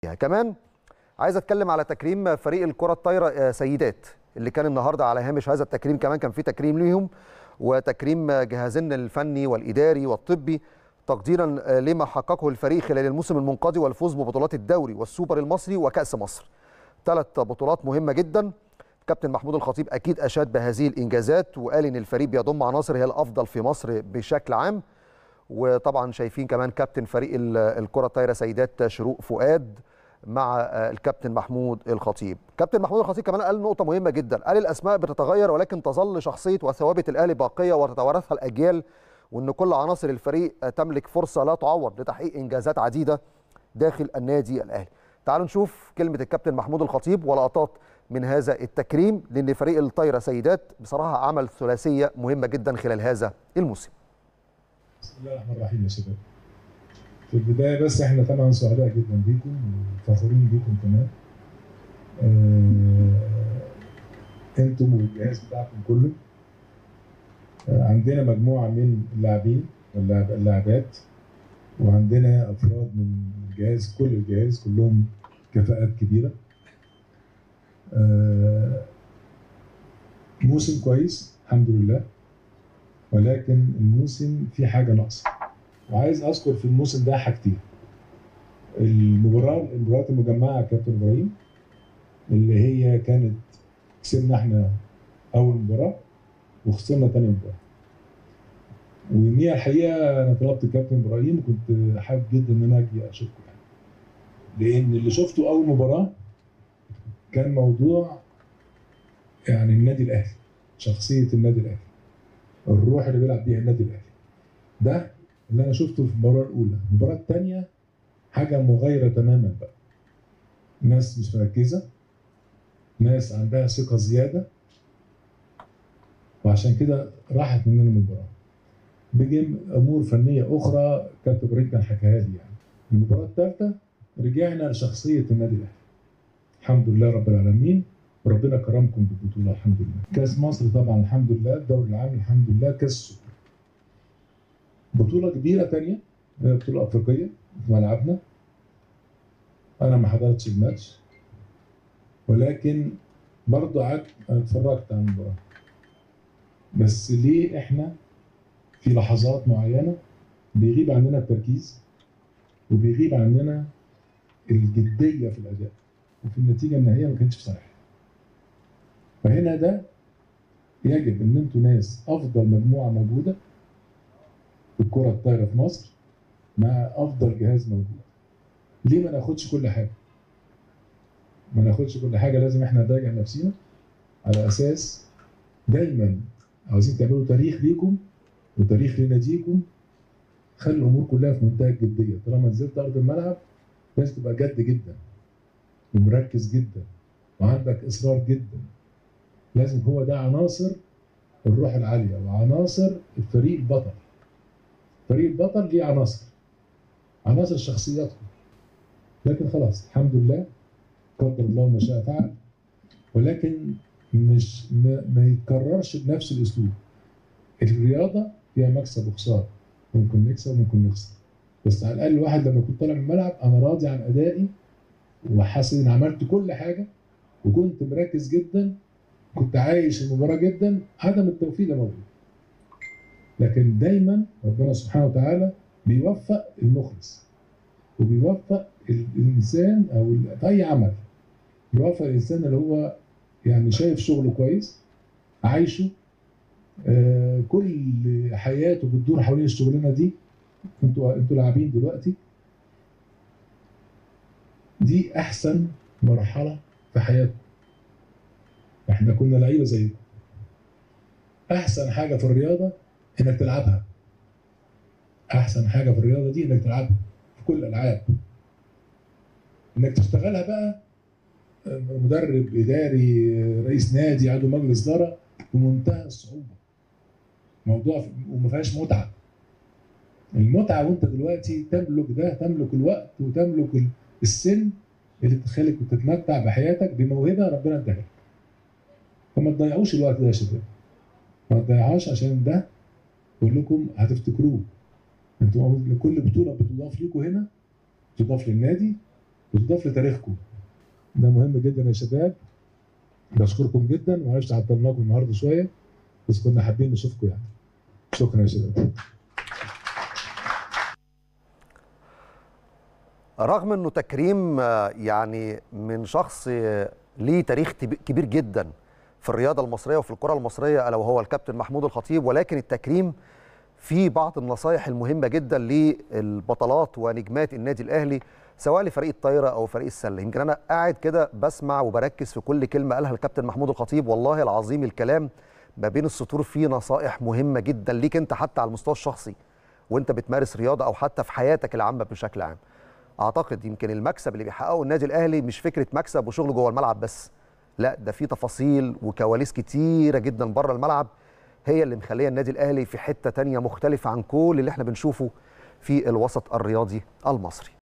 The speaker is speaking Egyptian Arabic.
كمان عايز اتكلم على تكريم فريق الكره الطايره سيدات اللي كان النهارده على هامش هذا التكريم كمان كان في تكريم ليهم وتكريم جهازنا الفني والاداري والطبي تقديرا لما حققه الفريق خلال الموسم المنقضي والفوز ببطولات الدوري والسوبر المصري وكاس مصر ثلاث بطولات مهمه جدا كابتن محمود الخطيب اكيد اشاد بهذه الانجازات وقال ان الفريق بيضم عناصر هي الافضل في مصر بشكل عام وطبعا شايفين كمان كابتن فريق الكره الطايره سيدات شروق فؤاد مع الكابتن محمود الخطيب كابتن محمود الخطيب كمان قال نقطة مهمة جدا قال الأسماء بتتغير ولكن تظل شخصية وثوابت الأهلي باقية وتتوارثها الأجيال وأن كل عناصر الفريق تملك فرصة لا تعوض لتحقيق إنجازات عديدة داخل النادي الأهلي تعالوا نشوف كلمة الكابتن محمود الخطيب ولقطات من هذا التكريم لأن فريق الطايرة سيدات بصراحة عمل ثلاثية مهمة جدا خلال هذا الموسم بسم الله الرحمن الرحيم يا شباب في البداية بس احنا طبعا سعداء جدا بيكم وفخورين بيكم كمان آه انتم والجهاز بتاعكم كله آه عندنا مجموعة من اللاعبين واللاعبات وعندنا افراد من الجهاز كل الجهاز كلهم كفاءات كبيرة آه موسم كويس الحمد لله ولكن الموسم فيه حاجة ناقصة وعايز اذكر في الموسم ده حاجتين المباراه المباراه المجمعه كابتن ابراهيم اللي هي كانت كسبنا احنا اول مباراه وخسرنا تاني مباراه ويوميها الحقيقه انا طلبت الكابتن ابراهيم وكنت حابب جدا ان انا اجي اشوفكم يعني لان اللي شفته اول مباراه كان موضوع يعني النادي الاهلي شخصيه النادي الاهلي الروح اللي بيلعب بيها النادي الاهلي ده اللي انا شفته في المباراه الاولى المباراه الثانيه حاجه مغايره تماما بقى ناس مش مركزه ناس عندها ثقه زياده وعشان كده راحت مننا المباراه بيجي امور فنيه اخرى كابتن ابراهيم كان حكاها لي يعني المباراه الثالثه رجعنا لشخصيه النادي الاهلي الحمد لله رب العالمين وربنا كرمكم بالبطوله الحمد لله كاس مصر طبعا الحمد لله الدوري العام الحمد لله كاس السوبر بطولة كبيرة تانية بطولة أفريقية في ملعبنا أنا ما حضرتش الماتش ولكن برضه قعدت اتفرجت على المباراة بس ليه إحنا في لحظات معينة بيغيب عننا التركيز وبيغيب عننا الجدية في الأداء وفي النتيجة النهائية ما كانتش في صالحنا فهنا ده يجب إن أنتوا ناس أفضل مجموعة موجودة في الكرة الطايرة في مصر مع أفضل جهاز موجود. ليه ما ناخدش كل حاجة؟ ما ناخدش كل حاجة لازم احنا نراجع نفسينا على أساس دايما عاوزين تعملوا تاريخ ليكم وتاريخ لناديكم خلي الأمور كلها في منتهى الجدية طالما نزلت أرض الملعب لازم تبقى جد جدا ومركز جدا وعندك إصرار جدا لازم هو ده عناصر الروح العالية وعناصر الفريق البطل فريق البطل ليه عناصر عناصر شخصياتهم لكن خلاص الحمد لله قدر الله ما شاء فعل ولكن مش ما, ما يتكررش بنفس الاسلوب الرياضه فيها مكسب وخساره ممكن نكسب وممكن نخسر بس على الاقل الواحد لما يكون طالع من الملعب انا راضي عن ادائي وحاسس ان عملت كل حاجه وكنت مركز جدا كنت عايش المباراه جدا عدم التوفيق ده موجود لكن دايما ربنا سبحانه وتعالى بيوفق المخلص وبيوفق الانسان او في اي عمل بيوفق الانسان اللي هو يعني شايف شغله كويس عايشه آه كل حياته بتدور حوالين الشغلانه دي انتوا انتوا لاعبين دلوقتي دي احسن مرحله في حياتكم احنا كنا لعيبه زيكم احسن حاجه في الرياضه انك تلعبها احسن حاجه في الرياضه دي انك تلعبها في كل الالعاب انك تشتغلها بقى مدرب اداري رئيس نادي عضو مجلس اداره بمنتهى الصعوبه موضوع وما فيهاش متعه المتعه وانت دلوقتي تملك ده تملك الوقت وتملك السن اللي تخليك تتمتع بحياتك بموهبه ربنا اداها لك فما تضيعوش الوقت ده يا شباب ما تضيعهاش عشان ده كلكم هتفتكروه انتوا كل بطوله بتضاف ليكم هنا تضاف للنادي بتضاف لتاريخكم ده مهم جدا يا شباب بشكركم جدا معلش عطلناكم النهارده شويه بس كنا حابين نشوفكم يعني شكرا يا شباب رغم انه تكريم آه، يعني من شخص آه، ليه تاريخ تب- كبير جدا في الرياضه المصريه وفي الكره المصريه الا وهو الكابتن محمود الخطيب ولكن التكريم في بعض النصائح المهمه جدا للبطلات ونجمات النادي الاهلي سواء لفريق الطايره او فريق السله يمكن انا قاعد كده بسمع وبركز في كل كلمه قالها الكابتن محمود الخطيب والله العظيم الكلام ما بين السطور فيه نصائح مهمه جدا ليك انت حتى على المستوى الشخصي وانت بتمارس رياضه او حتى في حياتك العامه بشكل عام اعتقد يمكن المكسب اللي بيحققه النادي الاهلي مش فكره مكسب وشغل جوه الملعب بس لا ده في تفاصيل وكواليس كتيره جدا بره الملعب هي اللي مخليه النادي الاهلي في حته تانية مختلفه عن كل اللي احنا بنشوفه في الوسط الرياضي المصري